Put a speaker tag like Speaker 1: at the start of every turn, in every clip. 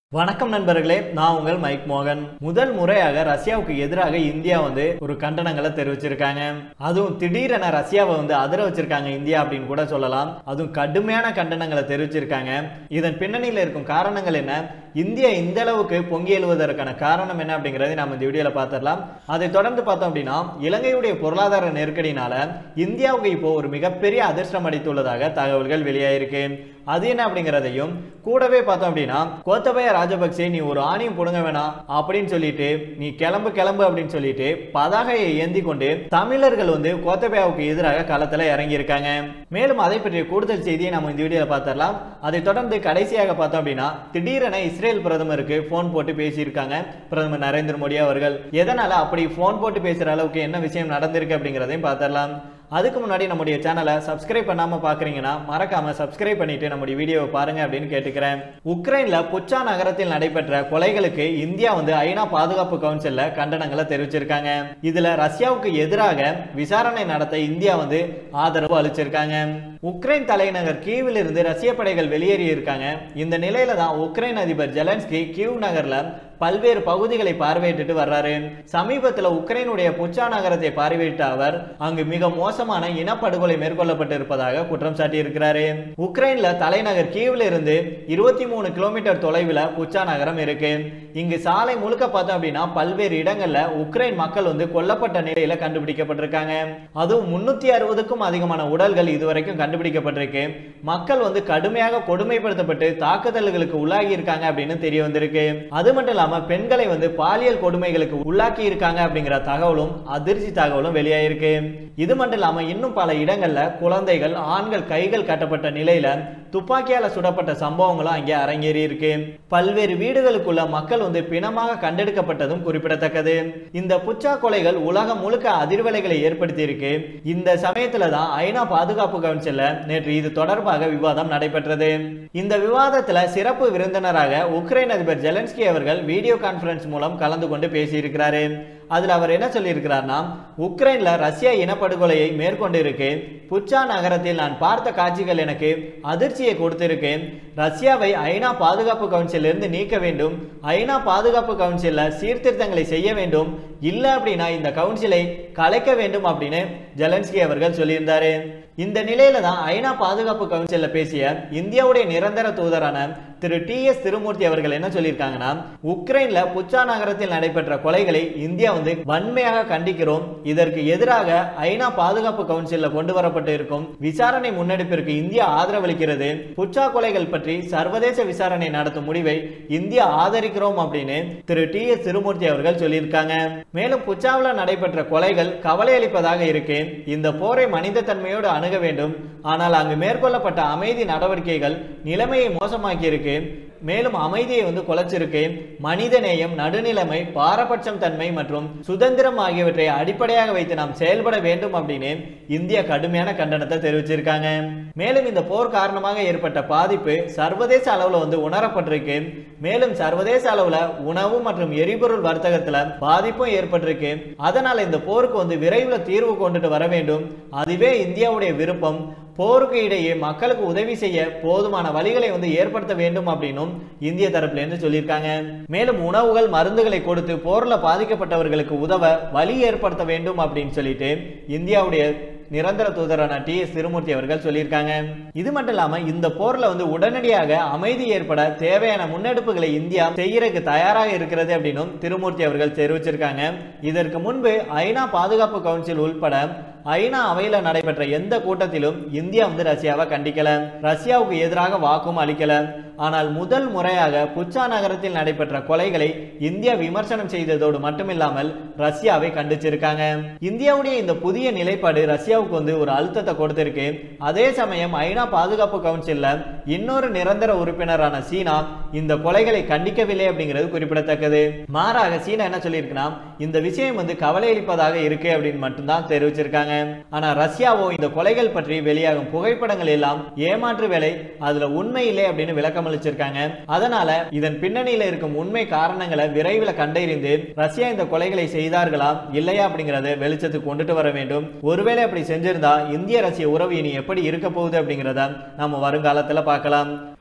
Speaker 1: வணக்கம் நண்பர்களே நான் உங்கள் மைக் மோகன் முதல் முறையாக ரஷ்யாவுக்கு எதிராக இந்தியா வந்து ஒரு கண்டனங்களை தெரிவிச்சிருக்காங்க அதுவும் திடீரென ரஷ்யாவை வந்து அதிர வச்சிருக்காங்க இந்தியா அப்படின்னு கூட சொல்லலாம் அதுவும் கடுமையான கண்டனங்களை தெரிவிச்சிருக்காங்க இதன் பின்னணியில் இருக்கும் காரணங்கள் என்ன இந்தியா இந்த அளவுக்கு பொங்கி எழுவதற்கான காரணம் என்ன அப்படிங்கறதை நாம இந்த வீடியோல பார்த்துடலாம் அதை தொடர்ந்து பார்த்தோம் அப்படின்னா இலங்கையுடைய பொருளாதார நெருக்கடினால இந்தியாவுக்கு இப்போ ஒரு மிகப்பெரிய அதிர்ஷ்டம் அடித்துள்ளதாக தகவல்கள் வெளியாயிருக்கு அது என்ன அப்படிங்கிறதையும் கூடவே பார்த்தோம் அப்படின்னா கோத்தபய ராஜபக்சே நீ ஒரு ஆணியம் புடுங்க வேணாம் அப்படின்னு சொல்லிட்டு நீ கிளம்பு கிளம்பு அப்படின்னு சொல்லிட்டு பதாகையை ஏந்தி கொண்டு தமிழர்கள் வந்து கோத்தபயாவுக்கு எதிராக களத்துல இறங்கி இருக்காங்க மேலும் அதை பற்றிய கூடுதல் செய்தியை நம்ம இந்த வீடியோல பார்த்துடலாம் அதை தொடர்ந்து கடைசியாக பார்த்தோம் அப்படின்னா திடீரென இஸ்ரேல் பிரதமருக்கு போன் போட்டு பேசியிருக்காங்க பிரதமர் நரேந்திர மோடி அவர்கள் எதனால அப்படி போன் போட்டு பேசுற அளவுக்கு என்ன விஷயம் நடந்திருக்கு அப்படிங்கிறதையும் பார்த்துடலாம் அதுக்கு முன்னாடி நம்முடைய சேனலை சப்ஸ்கிரைப் பண்ணாம பாக்குறீங்கன்னா மறக்காம சப்ஸ்கிரைப் பண்ணிட்டு நம்முடைய வீடியோவை பாருங்க அப்படின்னு கேட்டுக்கிறேன் உக்ரைன்ல புச்சா நகரத்தில் நடைபெற்ற கொலைகளுக்கு இந்தியா வந்து ஐநா பாதுகாப்பு கவுன்சில்ல கண்டனங்களை தெரிவிச்சிருக்காங்க இதுல ரஷ்யாவுக்கு எதிராக விசாரணை நடத்த இந்தியா வந்து ஆதரவு அளிச்சிருக்காங்க உக்ரைன் தலைநகர் கீவில் இருந்து ரஷ்ய படைகள் வெளியேறி இருக்காங்க இந்த நிலையில தான் உக்ரைன் அதிபர் ஜெலன்ஸ்கி கீவ் நகர்ல பல்வேறு பகுதிகளை பார்வையிட்டு வர்றாரு சமீபத்தில் உக்ரைனுடைய புச்சா நகரத்தை பார்வையிட்ட அவர் அங்கு மிக மோசமான இனப்படுகொலை மேற்கொள்ளப்பட்டு இருப்பதாக குற்றம் சாட்டியிருக்கிறாரு உக்ரைன்ல தலைநகர் கீவ்ல இருந்து இருபத்தி மூணு கிலோமீட்டர் தொலைவில் புச்சா நகரம் இருக்கு இங்கு சாலை முழுக்க பார்த்தோம் அப்படின்னா பல்வேறு இடங்கள்ல உக்ரைன் மக்கள் வந்து கொல்லப்பட்ட நிலையில கண்டுபிடிக்கப்பட்டிருக்காங்க அதுவும் முன்னூத்தி அறுபதுக்கும் அதிகமான உடல்கள் இதுவரைக்கும் கண்டுபிடிக்கப்பட்டிருக்கு மக்கள் வந்து கடுமையாக கொடுமைப்படுத்தப்பட்டு தாக்குதல்களுக்கு உள்ளாகி இருக்காங்க அப்படின்னு தெரிய வந்திருக்கு அது மட்டும் இல்லாம பெண்களை வந்து பாலியல் கொடுமைகளுக்கு உள்ளாக்கி இருக்காங்க அப்படிங்கிற தகவலும் அதிர்ச்சி தகவலும் வெளியாயிருக்கு இது மட்டும் இல்லாம இன்னும் பல இடங்கள்ல குழந்தைகள் ஆண்கள் கைகள் கட்டப்பட்ட நிலையில துப்பாக்கியால சுடப்பட்ட சம்பவங்களும் அங்கே அரங்கேறி இருக்கு பல்வேறு வீடுகளுக்குள்ள மக்கள் வந்து பிணமாக கண்டெடுக்கப்பட்டதும் குறிப்பிடத்தக்கது இந்த புச்சா கொலைகள் உலகம் முழுக்க அதிர்வலைகளை ஏற்படுத்தி இருக்கு இந்த சமயத்துல தான் ஐநா பாதுகாப்பு கவுன்சில்ல நேற்று இது தொடர்பாக விவாதம் நடைபெற்றது இந்த விவாதத்துல சிறப்பு விருந்தினராக உக்ரைன் அதிபர் ஜெலன்ஸ்கி அவர்கள் வீடியோ கான்பரன்ஸ் மூலம் கலந்து கொண்டு பேசியிருக்கிறாரு அதுல அவர் என்ன சொல்லியிருக்கிறார்னா உக்ரைன்ல ரஷ்யா இனப்படுகொலையை மேற்கொண்டு இருக்கு புச்சா நகரத்தில் நான் பார்த்த காட்சிகள் எனக்கு அதிர்ச்சியை கொடுத்திருக்கு ரஷ்யாவை ஐநா பாதுகாப்பு கவுன்சில் இருந்து நீக்க வேண்டும் ஐநா பாதுகாப்பு கவுன்சில்ல சீர்திருத்தங்களை செய்ய வேண்டும் இல்ல அப்படின்னா இந்த கவுன்சிலை கலைக்க வேண்டும் அப்படின்னு ஜெலன்ஸ்கி அவர்கள் சொல்லியிருந்தாரு இந்த நிலையில தான் ஐநா பாதுகாப்பு கவுன்சில்ல பேசிய இந்தியாவுடைய நிரந்தர தூதரான திரு டி எஸ் திருமூர்த்தி அவர்கள் என்ன சொல்லியிருக்காங்கன்னா உக்ரைன்ல புச்சா நகரத்தில் நடைபெற்ற கொலைகளை இந்தியா வந்து வன்மையாக கண்டிக்கிறோம் இதற்கு எதிராக ஐநா பாதுகாப்பு கவுன்சில்ல கொண்டு வரப்பட்டு இருக்கும் விசாரணை முன்னெடுப்பிற்கு இந்தியா ஆதரவளிக்கிறது புச்சா கொலைகள் பற்றி சர்வதேச விசாரணை நடத்தும் முடிவை இந்தியா ஆதரிக்கிறோம் அப்படின்னு திரு டி எஸ் திருமூர்த்தி அவர்கள் சொல்லியிருக்காங்க மேலும் புச்சாவில் நடைபெற்ற கொலைகள் கவலை அளிப்பதாக இருக்கு இந்த போரை மனித தன்மையோடு அணுக வேண்டும் ஆனால் அங்கு மேற்கொள்ளப்பட்ட அமைதி நடவடிக்கைகள் நிலைமையை மோசமாக்கி இருக்கு மேலும் அமைதியை வந்து குலைச்சிருக்கு மனித நேயம் நடுநிலைமை பாரபட்சம் தன்மை மற்றும் சுதந்திரம் ஆகியவற்றை அடிப்படையாக வைத்து நாம் செயல்பட வேண்டும் அப்படின்னு இந்தியா கடுமையான கண்டனத்தை தெரிவிச்சிருக்காங்க மேலும் இந்த போர் காரணமாக ஏற்பட்ட பாதிப்பு சர்வதேச அளவுல வந்து உணரப்பட்டிருக்கு மேலும் சர்வதேச அளவுல உணவு மற்றும் எரிபொருள் வர்த்தகத்துல பாதிப்பும் ஏற்பட்டிருக்கு அதனால இந்த போருக்கு வந்து விரைவில் தீர்வு கொண்டுட்டு வர வேண்டும் அதுவே இந்தியாவுடைய விருப்பம் போருக்கு இடையே மக்களுக்கு உதவி செய்ய போதுமான வழிகளை வந்து ஏற்படுத்த வேண்டும் அப்படின்னும் இந்திய தரப்புல இருந்து சொல்லியிருக்காங்க மேலும் உணவுகள் மருந்துகளை கொடுத்து போர்ல பாதிக்கப்பட்டவர்களுக்கு உதவ வழி ஏற்படுத்த வேண்டும் அப்படின்னு சொல்லிட்டு இந்தியாவுடைய நிரந்தர தூதரான டி எஸ் திருமூர்த்தி அவர்கள் சொல்லியிருக்காங்க இது மட்டும் இல்லாம இந்த போர்ல வந்து உடனடியாக அமைதி ஏற்பட தேவையான முன்னெடுப்புகளை இந்தியா செய்யறதுக்கு தயாராக இருக்கிறது அப்படின்னும் திருமூர்த்தி அவர்கள் தெரிவிச்சிருக்காங்க இதற்கு முன்பு ஐநா பாதுகாப்பு கவுன்சில் உள்பட ஐநா அவையில நடைபெற்ற எந்த கூட்டத்திலும் இந்தியா வந்து ரஷ்யாவை கண்டிக்கல ரஷ்யாவுக்கு எதிராக வாக்கும் அளிக்கல ஆனால் முதல் முறையாக புச்சா நகரத்தில் நடைபெற்ற கொலைகளை இந்தியா விமர்சனம் செய்ததோடு மட்டுமில்லாமல் ரஷ்யாவை கண்டிச்சிருக்காங்க இந்தியாவுடைய இந்த புதிய நிலைப்பாடு ரஷ்யாவுக்கு வந்து ஒரு அழுத்தத்தை கொடுத்திருக்கு அதே சமயம் ஐநா பாதுகாப்பு கவுன்சில்ல இன்னொரு நிரந்தர உறுப்பினரான சீனா இந்த கொலைகளை கண்டிக்கவில்லை அப்படிங்கிறது குறிப்பிடத்தக்கது மாறாக சீனா என்ன சொல்லியிருக்குன்னா இந்த விஷயம் வந்து கவலை அளிப்பதாக இருக்கு அப்படின்னு மட்டும்தான் தெரிவிச்சிருக்காங்க ஆனா ரஷ்யாவோ இந்த கொலைகள் பற்றி வெளியாகும் புகைப்படங்கள் எல்லாம் ஏமாற்று வேலை அதுல உண்மை இல்லை அப்படின்னு விளக்கம் அளிச்சிருக்காங்க அதனால இதன் பின்னணியில இருக்கும் உண்மை காரணங்களை விரைவில் கண்டறிந்து ரஷ்யா இந்த கொலைகளை செய்தார்களா இல்லையா அப்படிங்கறத வெளிச்சத்துக்கு கொண்டுட்டு வர வேண்டும் ஒருவேளை அப்படி செஞ்சிருந்தா இந்திய ரஷ்ய உறவு இனி எப்படி இருக்க போகுது அப்படிங்கிறத நம்ம வருங்காலத்துல பார்க்கலாம்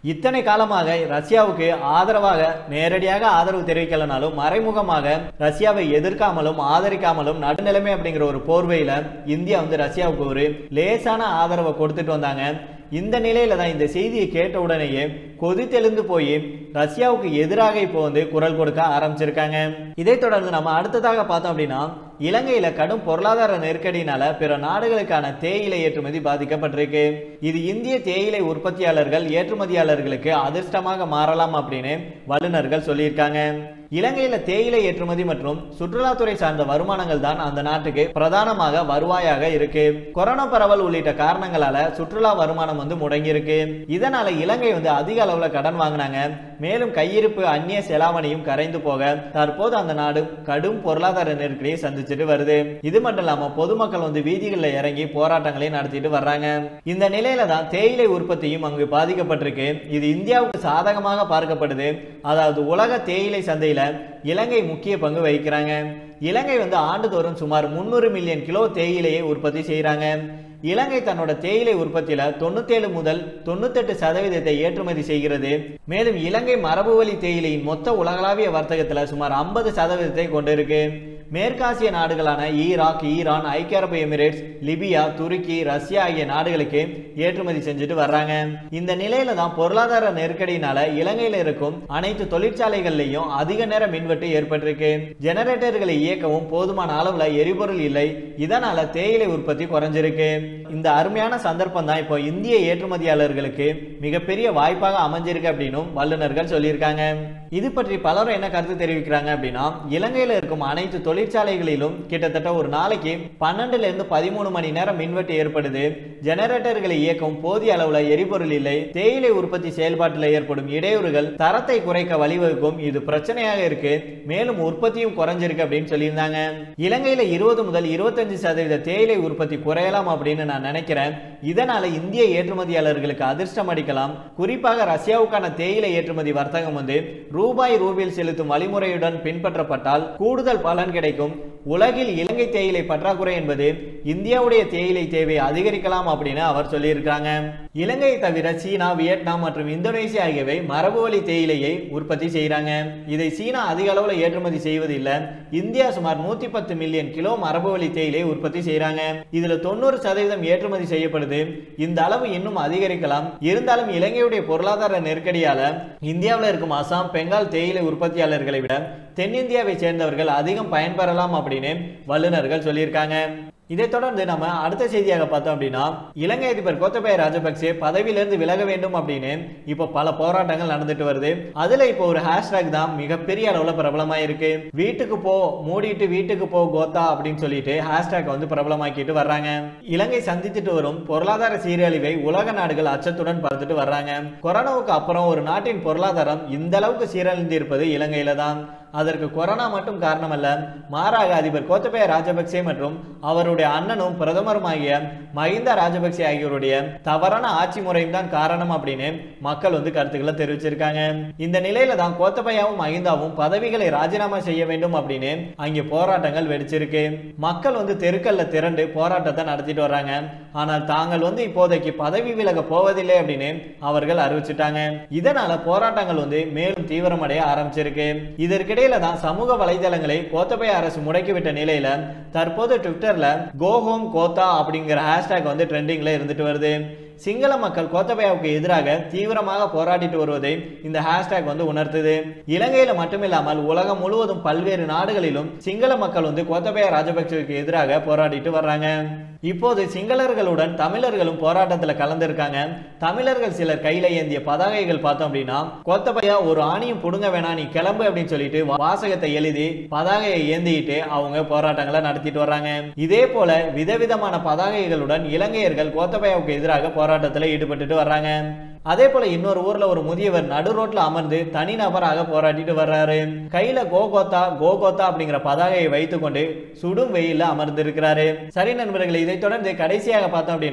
Speaker 1: இத்தனை காலமாக ரஷ்யாவுக்கு ஆதரவாக நேரடியாக ஆதரவு தெரிவிக்கலனாலும் மறைமுகமாக ரஷ்யாவை எதிர்க்காமலும் ஆதரிக்காமலும் நடுநிலைமை அப்படிங்கிற ஒரு போர்வையில இந்தியா வந்து ரஷ்யாவுக்கு ஒரு லேசான ஆதரவை கொடுத்துட்டு வந்தாங்க இந்த நிலையில தான் இந்த செய்தியை கேட்ட உடனேயே கொதித்தெழுந்து போய் ரஷ்யாவுக்கு எதிராக இப்போ வந்து குரல் கொடுக்க ஆரம்பிச்சிருக்காங்க இதை தொடர்ந்து நம்ம அடுத்ததாக பார்த்தோம் அப்படின்னா இலங்கையில கடும் பொருளாதார நெருக்கடியினால பிற நாடுகளுக்கான தேயிலை ஏற்றுமதி பாதிக்கப்பட்டிருக்கு இது இந்திய தேயிலை உற்பத்தியாளர்கள் ஏற்றுமதியாளர்களுக்கு அதிர்ஷ்டமாக மாறலாம் அப்படின்னு வல்லுநர்கள் சொல்லியிருக்காங்க இலங்கையில தேயிலை ஏற்றுமதி மற்றும் சுற்றுலாத்துறை சார்ந்த வருமானங்கள் தான் அந்த நாட்டுக்கு பிரதானமாக வருவாயாக இருக்கு கொரோனா பரவல் உள்ளிட்ட காரணங்களால சுற்றுலா வருமானம் வந்து முடங்கி இருக்கு இதனால இலங்கை வந்து அதிக அளவுல கடன் வாங்கினாங்க மேலும் கையிருப்பு அந்நிய செலாவணியும் கரைந்து போக தற்போது அந்த நாடு கடும் பொருளாதார நெருக்கடியை சந்திச்சுட்டு வருது இது மட்டும் இல்லாம பொதுமக்கள் வந்து வீதிகளில் இறங்கி போராட்டங்களையும் நடத்திட்டு வர்றாங்க இந்த நிலையில தான் தேயிலை உற்பத்தியும் அங்கு பாதிக்கப்பட்டிருக்கு இது இந்தியாவுக்கு சாதகமாக பார்க்கப்படுது அதாவது உலக தேயிலை சந்தையில இலங்கை முக்கிய பங்கு வகிக்கிறாங்க இலங்கை வந்து ஆண்டுதோறும் சுமார் முன்னூறு மில்லியன் கிலோ தேயிலையை உற்பத்தி செய்கிறாங்க இலங்கை தன்னோட தேயிலை உற்பத்தியில தொண்ணூத்தேழு முதல் தொண்ணூத்தெட்டு சதவீதத்தை ஏற்றுமதி செய்கிறது மேலும் இலங்கை மரபுவழி தேயிலையின் மொத்த உலகளாவிய வர்த்தகத்துல சுமார் ஐம்பது சதவீதத்தை கொண்டிருக்கு மேற்காசிய நாடுகளான ஈராக் ஈரான் ஐக்கிய அரபு எமிரேட்ஸ் லிபியா துருக்கி ரஷ்யா ஆகிய நாடுகளுக்கு ஏற்றுமதி செஞ்சுட்டு வர்றாங்க இந்த நிலையில தான் பொருளாதார நெருக்கடியினால இலங்கையில இருக்கும் அனைத்து தொழிற்சாலைகள்லயும் அதிக நேர மின்வெட்டு ஏற்பட்டிருக்கு ஜெனரேட்டர்களை இயக்கவும் போதுமான அளவுல எரிபொருள் இல்லை இதனால தேயிலை உற்பத்தி குறைஞ்சிருக்கு இந்த அருமையான சந்தர்ப்பம் தான் இப்போ இந்திய ஏற்றுமதியாளர்களுக்கு மிகப்பெரிய வாய்ப்பாக அமைஞ்சிருக்கு அப்படின்னும் வல்லுநர்கள் சொல்லியிருக்காங்க இது பற்றி பலரும் என்ன கருத்து தெரிவிக்கிறாங்க அப்படின்னா இலங்கையில இருக்கும் அனைத்து தொழிற்சாலைகளிலும் கிட்டத்தட்ட ஒரு நாளைக்கு பன்னெண்டுல இருந்து பதிமூணு மணி நேரம் மின்வெட்டு ஏற்படுது ஜெனரேட்டர்களை இயக்கும் போதிய அளவுல எரிபொருள் இல்லை தேயிலை உற்பத்தி செயல்பாட்டில் ஏற்படும் இடையூறுகள் தரத்தை குறைக்க வழிவகுக்கும் இது பிரச்சனையாக இருக்கு மேலும் உற்பத்தியும் குறைஞ்சிருக்கு அப்படின்னு சொல்லியிருந்தாங்க இலங்கையில இருபது முதல் இருபத்தஞ்சு சதவீத தேயிலை உற்பத்தி குறையலாம் அப்படின்னு நான் நினைக்கிறேன் இதனால இந்திய ஏற்றுமதியாளர்களுக்கு அதிர்ஷ்டம் அடிக்கலாம் குறிப்பாக ரஷ்யாவுக்கான தேயிலை ஏற்றுமதி வர்த்தகம் வந்து ரூபாய் ரூபில் செலுத்தும் வழிமுறையுடன் பின்பற்றப்பட்டால் கூடுதல் பலன் கிடைக்கும் உலகில் இலங்கை தேயிலை பற்றாக்குறை என்பது இந்தியாவுடைய தேயிலை தேவை அதிகரிக்கலாம் அப்படின்னு அவர் சொல்லியிருக்காங்க இலங்கையை தவிர சீனா வியட்நாம் மற்றும் இந்தோனேசியா ஆகியவை மரபுவழி தேயிலையை உற்பத்தி செய்கிறாங்க இதை சீனா அதிக அளவில் ஏற்றுமதி செய்வது இல்லை இந்தியா சுமார் நூத்தி பத்து மில்லியன் கிலோ மரபுவழி தேயிலை உற்பத்தி செய்கிறாங்க இதுல தொண்ணூறு சதவீதம் ஏற்றுமதி செய்யப்படுது இந்த அளவு இன்னும் அதிகரிக்கலாம் இருந்தாலும் இலங்கையுடைய பொருளாதார நெருக்கடியால இந்தியாவில் இருக்கும் அசாம் பெங்கால் தேயிலை உற்பத்தியாளர்களை விட தென்னிந்தியாவை சேர்ந்தவர்கள் அதிகம் பயன்பெறலாம் அப்படின்னு வல்லுநர்கள் சொல்லியிருக்காங்க இதைத் தொடர்ந்து நம்ம அடுத்த செய்தியாக பார்த்தோம் அப்படின்னா இலங்கை அதிபர் கோத்தபய ராஜபக்சே பதவியிலிருந்து விலக வேண்டும் அப்படின்னு இப்போ பல போராட்டங்கள் நடந்துட்டு வருது அதுல இப்போ ஒரு ஹேஷ்டாக் தான் மிகப்பெரிய அளவுல பிரபலமா இருக்கு வீட்டுக்கு போ மூடிட்டு வீட்டுக்கு போ கோத்தா அப்படின்னு சொல்லிட்டு ஹேஷ்டாக் வந்து பிரபலமாக்கிட்டு வர்றாங்க இலங்கை சந்தித்துட்டு வரும் பொருளாதார சீரழிவை உலக நாடுகள் அச்சத்துடன் பார்த்துட்டு வர்றாங்க கொரோனாவுக்கு அப்புறம் ஒரு நாட்டின் பொருளாதாரம் இந்த அளவுக்கு சீரழிந்து இருப்பது இலங்கையில தான் அதற்கு கொரோனா மட்டும் காரணமல்ல மாறாக அதிபர் கோத்தபய ராஜபக்சே மற்றும் அவருடைய அண்ணனும் பிரதமருமாகிய மஹிந்த ராஜபக்சே ஆகியோருடைய தவறான ஆட்சி முறையும் தான் காரணம் அப்படின்னு மக்கள் வந்து கருத்துக்களை தெரிவிச்சிருக்காங்க இந்த நிலையில தான் கோத்தபயாவும் மஹிந்தாவும் பதவிகளை ராஜினாமா செய்ய வேண்டும் அப்படின்னு அங்கே போராட்டங்கள் வெடிச்சிருக்கு மக்கள் வந்து தெருக்கல்ல திரண்டு போராட்டத்தை நடத்திட்டு வர்றாங்க ஆனால் தாங்கள் வந்து இப்போதைக்கு பதவி விலக போவதில்லை அப்படின்னு அவர்கள் அறிவிச்சிட்டாங்க இதனால போராட்டங்கள் வந்து மேலும் தீவிரமடைய ஆரம்பிச்சிருக்கு இதற்கிடையில தான் சமூக வலைதளங்களை கோத்தபய அரசு முடக்கிவிட்ட நிலையில தற்போது ட்விட்டர்ல கோ ஹோம் கோத்தா அப்படிங்கிற ஹேஷ்டேக் வந்து ட்ரெண்டிங்ல இருந்துட்டு வருது சிங்கள மக்கள் கோத்தபயாவுக்கு எதிராக தீவிரமாக போராடிட்டு வருவதை இந்த ஹேஷ்டேக் வந்து உணர்த்துது இலங்கையில மட்டுமில்லாமல் உலகம் முழுவதும் பல்வேறு நாடுகளிலும் சிங்கள மக்கள் வந்து கோத்தபய ராஜபக்சேவுக்கு எதிராக போராடிட்டு வர்றாங்க இப்போது சிங்களர்களுடன் தமிழர்களும் போராட்டத்தில் கலந்திருக்காங்க தமிழர்கள் சிலர் கையில ஏந்திய பதாகைகள் பார்த்தோம் அப்படின்னா கோத்தபயா ஒரு ஆணியும் புடுங்க வேணாம் நீ கிளம்பு அப்படின்னு சொல்லிட்டு வாசகத்தை எழுதி பதாகையை ஏந்திட்டு அவங்க போராட்டங்களை நடத்திட்டு வர்றாங்க இதே போல விதவிதமான பதாகைகளுடன் இலங்கையர்கள் கோத்தபயாவுக்கு எதிராக போராட்டத்தில் ஈடுபட்டுட்டு வர்றாங்க அதே போல இன்னொரு ஊர்ல ஒரு முதியவர் நடு ரோட்ல அமர்ந்து தனிநபராக போராடிட்டு வர்றாரு கையில கோகோத்தா கோகோத்தா அப்படிங்கிற பதாகையை வைத்துக்கொண்டு சுடும் வெயில்ல அமர்ந்து இருக்கிறாரு சரி நண்பர்களே இதை தொடர்ந்து கடைசியாக பார்த்தோம் அப்படின்னா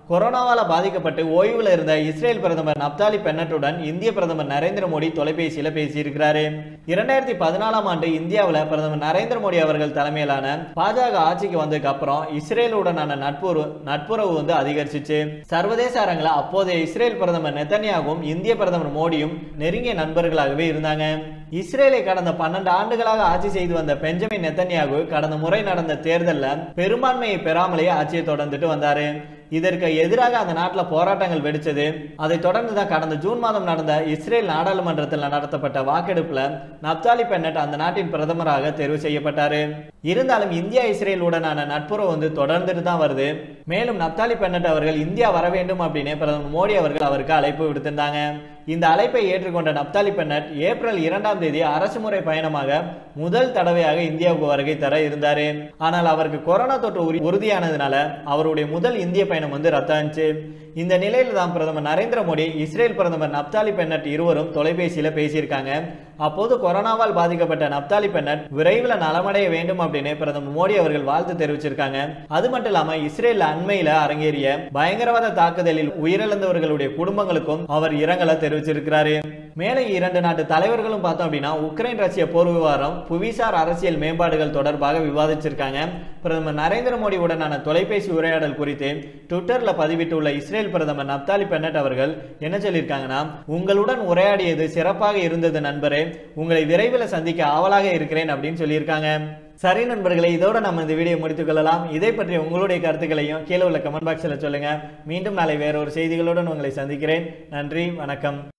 Speaker 1: கொரோனாவால பாதிக்கப்பட்டு ஓய்வுல இருந்த இஸ்ரேல் பிரதமர் நப்தாலி பென்னட்டுடன் இந்திய பிரதமர் நரேந்திர மோடி தொலைபேசியில பேசியிருக்கிறாரு இரண்டாயிரத்தி பதினாலாம் ஆண்டு இந்தியாவில் பிரதமர் நரேந்திர மோடி அவர்கள் தலைமையிலான பாஜக ஆட்சிக்கு வந்ததுக்கு அப்புறம் இஸ்ரேலுடனான நட்புறவு நட்புறவு வந்து அதிகரிச்சிச்சு சர்வதேச அரங்கில் அப்போதைய இஸ்ரேல் பிரதமர் நெத்தன்யாகவும் இந்திய பிரதமர் மோடியும் நெருங்கிய நண்பர்களாகவே இருந்தாங்க இஸ்ரேலை கடந்த பன்னெண்டு ஆண்டுகளாக ஆட்சி செய்து வந்த பெஞ்சமின் நெத்தன்யாகு கடந்த முறை நடந்த தேர்தலில் பெரும்பான்மையை பெறாமலே ஆட்சியை தொடர்ந்துட்டு வந்தாரு இதற்கு எதிராக அந்த நாட்டில் போராட்டங்கள் வெடிச்சது அதை தொடர்ந்து தான் கடந்த ஜூன் மாதம் நடந்த இஸ்ரேல் நாடாளுமன்றத்தில் நடத்தப்பட்ட வாக்கெடுப்புல நப்தாலி பென்னட் அந்த நாட்டின் பிரதமராக தேர்வு செய்யப்பட்டாரு இருந்தாலும் இந்தியா இஸ்ரேலுடனான நட்புறவு வந்து தொடர்ந்துட்டு தான் வருது மேலும் நப்தாலி பென்னட் அவர்கள் இந்தியா வர வேண்டும் அப்படின்னு பிரதமர் மோடி அவர்கள் அவருக்கு அழைப்பு விடுத்திருந்தாங்க இந்த அழைப்பை ஏற்றுக்கொண்ட நப்தாலி பென்னட் ஏப்ரல் இரண்டாம் தேதி அரசு முறை பயணமாக முதல் தடவையாக இந்தியாவுக்கு வருகை தர இருந்தாரு ஆனால் அவருக்கு கொரோனா தொற்று உறு- உறுதியானதுனால அவருடைய முதல் இந்திய பயணம் வந்து ரத்தாச்சு இந்த நிலையில தான் பிரதமர் நரேந்திர மோடி இஸ்ரேல் பிரதமர் நப்தாலி பென்னட் இருவரும் தொலைபேசியில பேசியிருக்காங்க அப்போது கொரோனாவால் பாதிக்கப்பட்ட நப்தாலி பென்னட் விரைவில் நலமடைய வேண்டும் அப்படின்னு பிரதமர் மோடி அவர்கள் வாழ்த்து தெரிவிச்சிருக்காங்க அது மட்டும் இல்லாம இஸ்ரேல் அண்மையில அரங்கேறிய பயங்கரவாத தாக்குதலில் உயிரிழந்தவர்களுடைய குடும்பங்களுக்கும் அவர் இரங்கலை தெரிவிச்சிருக்கிறாரு மேலும் இரண்டு நாட்டு தலைவர்களும் பார்த்தோம் அப்படின்னா உக்ரைன் ரஷ்ய போர் விவகாரம் புவிசார் அரசியல் மேம்பாடுகள் தொடர்பாக விவாதிச்சிருக்காங்க பிரதமர் நரேந்திர மோடி உடனான தொலைபேசி உரையாடல் குறித்து ட்விட்டர்ல பதிவிட்டுள்ள இஸ்ரேல் பிரதமர் நப்தாலி பென்னட் அவர்கள் என்ன சொல்லியிருக்காங்கன்னா உங்களுடன் உரையாடியது சிறப்பாக இருந்தது நண்பரே உங்களை விரைவில் சந்திக்க ஆவலாக இருக்கிறேன் அப்படின்னு சொல்லியிருக்காங்க சரி நண்பர்களே இதோட நம்ம இந்த வீடியோ முடித்துக் கொள்ளலாம் இதை பற்றி உங்களுடைய கருத்துக்களையும் கீழே உள்ள கமெண்ட் பாக்ஸில் சொல்லுங்க மீண்டும் நாளை வேற ஒரு செய்திகளுடன் உங்களை சந்திக்கிறேன் நன்றி வணக்கம்